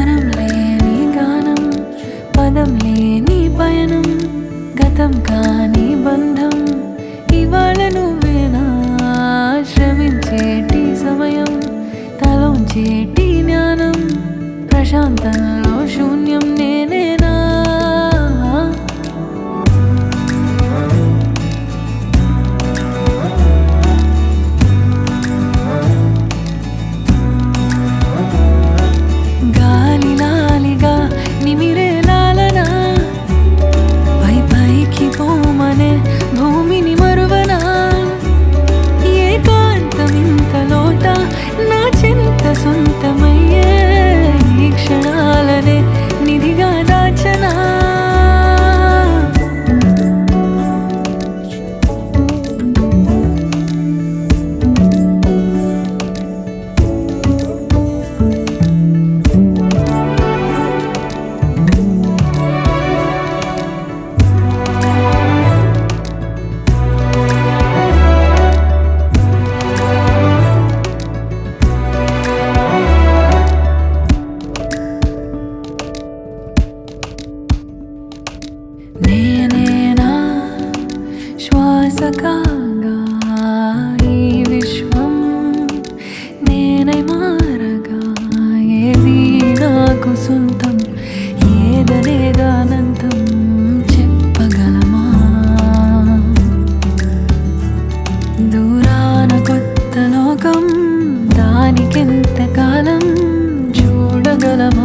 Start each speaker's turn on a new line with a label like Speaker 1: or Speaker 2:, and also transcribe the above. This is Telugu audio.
Speaker 1: స్వరం లేని గానం పదం లేని పయనం గతం కాని బంధం ఇవాళ నువ్వేనా శ్రమించేటి సమయం తలోంచేటి జ్ఞానం ప్రశాంతంలో శూన్యం నేనేనా గాలి లాలిగా నిమిరే లాలనా పై పైకి పోమనే భూమిని మరువనా ఏకాంతం ఇంత లోట నా చింత సొంతమయ్యే ఈ క్షణాలనే నిధిగా దాచనా నేనేనా శ్వాస కాగా ఈ విశ్వం నేనై మారగా ఏది నాకు సొంతం ఏదనేదానంతం చెప్పగలమా దూరాన కొత్త లోకం దానికెంత కాలం చూడగలమా